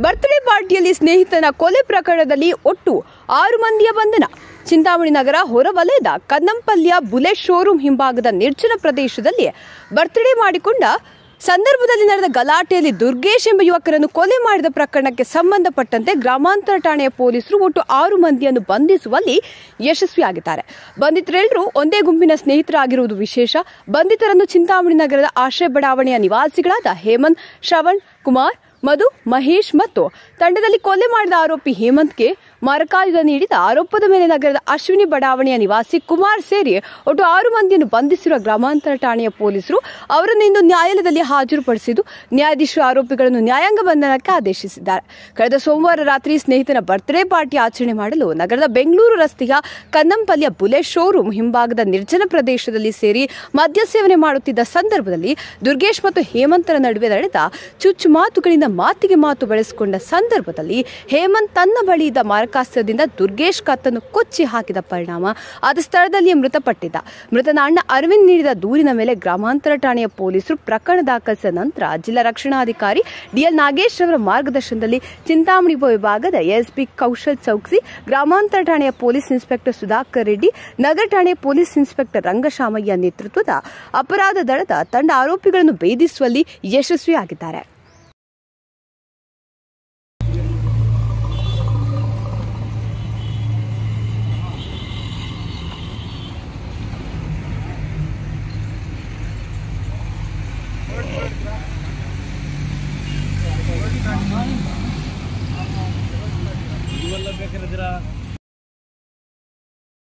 birthday ಪಾರ್ಟಿಯಲ್ಲಿ ಸ್ನೇಹಿತನ ಕೊಲೆ ಪ್ರಕರಣದಲ್ಲಿ ಒಟ್ಟು ಆರು ಮಂದಿಯ ಬಂಧನ ಚಿಂತಾಮಣಿ ನಗರ ಹೊರವಲಯದ ಕನ್ನಂಪಲ್ಯ ಬುಲೆಟ್ ಶೋರೂಮ್ ಹಿಂಭಾಗದ ನಿರ್ಜನ ಪ್ರದೇಶದಲ್ಲಿ ಬರ್ತ್ಡೇ ಮಾಡಿಕೊಂಡ ಸಂದರ್ಭದಲ್ಲಿ ನಡೆದ ಗಲಾಟೆಯಲ್ಲಿ ದುರ್ಗೇಶ್ ಎಂಬ ಯುವಕರನ್ನು ಕೊಲೆ ಮಾಡಿದ ಪ್ರಕರಣಕ್ಕೆ ಸಂಬಂಧಪಟ್ಟಂತೆ ಗ್ರಾಮಾಂತರ ಠಾಣೆಯ ಪೊಲೀಸರು ಒಟ್ಟು ಆರು ಮಂದಿಯನ್ನು ಬಂಧಿಸುವಲ್ಲಿ ಯಶಸ್ವಿಯಾಗಿದ್ದಾರೆ ಬಂಧಿತರೆಲ್ಲರೂ ಒಂದೇ ಗುಂಪಿನ ಸ್ನೇಹಿತರಾಗಿರುವುದು ವಿಶೇಷ ಬಂಧಿತರನ್ನು ಚಿಂತಾಮಣಿ ನಗರದ ಆಶ್ರಯ ಬಡಾವಣೆಯ ನಿವಾಸಿಗಳಾದ ಹೇಮಂತ್ ಶ್ರವಣ್ ಕುಮಾರ್ ಮಧು ಮಹೇಶ್ ಮತ್ತು ತಂಡದಲ್ಲಿ ಕೊಲೆ ಮಾಡಿದ ಆರೋಪಿ ಹೇಮಂತ್ಗೆ ಮಾರಕಾಯುಧ ನೀಡಿದ ಆರೋಪದ ಮೇಲೆ ನಗರದ ಅಶ್ವಿನಿ ಬಡಾವಣೆಯ ನಿವಾಸಿ ಕುಮಾರ್ ಸೇರಿ ಒಟ್ಟು ಆರು ಮಂದಿಯನ್ನು ಬಂಧಿಸಿರುವ ಗ್ರಾಮಾಂತರ ಠಾಣೆಯ ಪೊಲೀಸರು ಅವರನ್ನು ಇಂದು ನ್ಯಾಯಾಲಯದಲ್ಲಿ ಹಾಜರುಪಡಿಸಿದ್ದು ನ್ಯಾಯಾಧೀಶರು ಆರೋಪಿಗಳನ್ನು ನ್ಯಾಯಾಂಗ ಬಂಧನಕ್ಕೆ ಆದೇಶಿಸಿದ್ದಾರೆ ಕಳೆದ ಸೋಮವಾರ ರಾತ್ರಿ ಸ್ನೇಹಿತನ ಬರ್ತ್ಡೇ ಪಾರ್ಟಿ ಆಚರಣೆ ಮಾಡಲು ನಗರದ ಬೆಂಗಳೂರು ರಸ್ತೆಯ ಕನ್ನಂಪಲ್ಯ ಬುಲೆಟ್ ಶೋರೂಮ್ ಹಿಂಭಾಗದ ನಿರ್ಜನ ಪ್ರದೇಶದಲ್ಲಿ ಸೇರಿ ಮದ್ಯ ಸೇವನೆ ಮಾಡುತ್ತಿದ್ದ ಸಂದರ್ಭದಲ್ಲಿ ದುರ್ಗೇಶ್ ಮತ್ತು ಹೇಮಂತರ ನಡುವೆ ನಡೆದ ಚುಚ್ಚು ಮಾತುಗಳಿಂದ ಮಾತಿಗೆ ಮಾತು ಬೆಳೆಸಿಕೊಂಡ ಸಂದರ್ಭದಲ್ಲಿ ಹೇಮಂತ್ ತನ್ನ ಬಳಿ ಇದ್ದ ಮಾರಕಾಸ್ತ್ರದಿಂದ ದುರ್ಗೇಶ್ ಕತ್ತನ್ನು ಕೊಚ್ಚಿ ಹಾಕಿದ ಪರಿಣಾಮ ಆದ ಸ್ಥಳದಲ್ಲಿಯೇ ಮೃತಪಟ್ಟಿದ್ದ ಮೃತನ ಅಣ್ಣ ಅರವಿಂದ್ ನೀಡಿದ ದೂರಿನ ಮೇಲೆ ಗ್ರಾಮಾಂತರ ಠಾಣೆಯ ಪೊಲೀಸರು ಪ್ರಕರಣ ದಾಖಲಿಸಿದ ನಂತರ ಜಿಲ್ಲಾ ರಕ್ಷಣಾಧಿಕಾರಿ ಡಿಎಲ್ ನಾಗೇಶ್ ಅವರ ಮಾರ್ಗದರ್ಶನದಲ್ಲಿ ಚಿಂತಾಮಣಿ ವಿಭಾಗದ ಎಸ್ಪಿ ಕೌಶಲ್ ಚೌಕ್ಸಿ ಗ್ರಾಮಾಂತರ ಠಾಣೆಯ ಪೊಲೀಸ್ ಇನ್ಸ್ಪೆಕ್ಟರ್ ಸುಧಾಕರ್ ರೆಡ್ಡಿ ನಗರ ಠಾಣೆ ಪೊಲೀಸ್ ಇನ್ಸ್ಪೆಕ್ಟರ್ ರಂಗಶಾಮಯ್ಯ ನೇತೃತ್ವದ ಅಪರಾಧ ದಳದ ತಂಡ ಆರೋಪಿಗಳನ್ನು ಭೇದಿಸುವಲ್ಲಿ ಯಶಸ್ವಿಯಾಗಿದ್ದಾರೆ